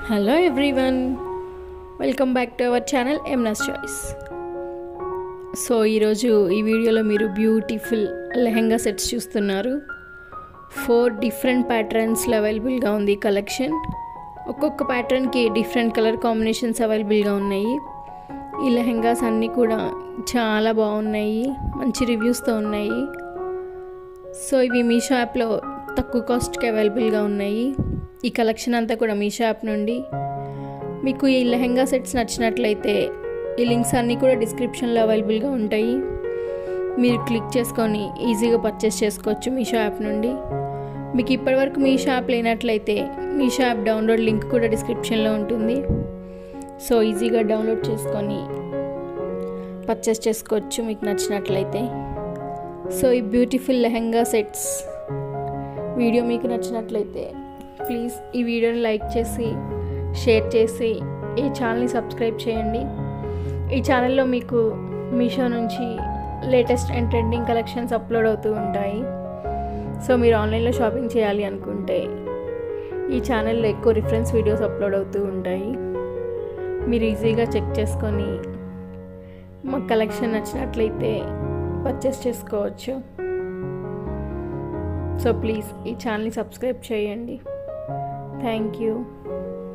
hello everyone welcome back to our channel ఎంనస్ choice so ఈరోజు ఈ వీడియోలో మీరు బ్యూటిఫుల్ లెహెంగా సెట్స్ చూస్తున్నారు ఫోర్ డిఫరెంట్ ప్యాటర్న్స్లో అవైలబుల్గా ఉంది కలెక్షన్ ఒక్కొక్క ప్యాటర్న్కి డిఫరెంట్ కలర్ కాంబినేషన్స్ అవైలబుల్గా ఉన్నాయి ఈ లెహెంగాస్ అన్నీ కూడా చాలా బాగున్నాయి మంచి రివ్యూస్తో ఉన్నాయి సో ఇవి మీషో యాప్లో తక్కువ కాస్ట్కి అవైలబుల్గా ఉన్నాయి ఈ కలెక్షన్ అంతా కూడా మీషో యాప్ నుండి మీకు ఈ లెహెంగా సెట్స్ నచ్చినట్లయితే ఈ లింక్స్ అన్నీ కూడా డిస్క్రిప్షన్లో అవైలబుల్గా ఉంటాయి మీరు క్లిక్ చేసుకొని ఈజీగా పర్చేస్ చేసుకోవచ్చు మీషో యాప్ నుండి మీకు ఇప్పటివరకు మీషో యాప్ లేనట్లయితే మీషో యాప్ డౌన్లోడ్ లింక్ కూడా డిస్క్రిప్షన్లో ఉంటుంది సో ఈజీగా డౌన్లోడ్ చేసుకొని పర్చేస్ చేసుకోవచ్చు మీకు నచ్చినట్లయితే సో ఈ బ్యూటిఫుల్ లెహెంగా సెట్స్ వీడియో మీకు నచ్చినట్లయితే ప్లీజ్ ఈ వీడియోని లైక్ చేసి షేర్ చేసి ఈ ఛానల్ని సబ్స్క్రైబ్ చేయండి ఈ ఛానల్లో మీకు మీషో నుంచి latest and trending collections upload అవుతూ ఉంటాయి సో మీరు ఆన్లైన్లో షాపింగ్ చేయాలి అనుకుంటే ఈ ఛానల్లో ఎక్కువ రిఫరెన్స్ వీడియోస్ అప్లోడ్ అవుతూ ఉంటాయి మీరు ఈజీగా చెక్ చేసుకొని మా కలెక్షన్ నచ్చినట్లయితే పర్చేస్ చేసుకోవచ్చు సో ప్లీజ్ ఈ ఛానల్ని సబ్స్క్రైబ్ చేయండి థ్యాంక్ యూ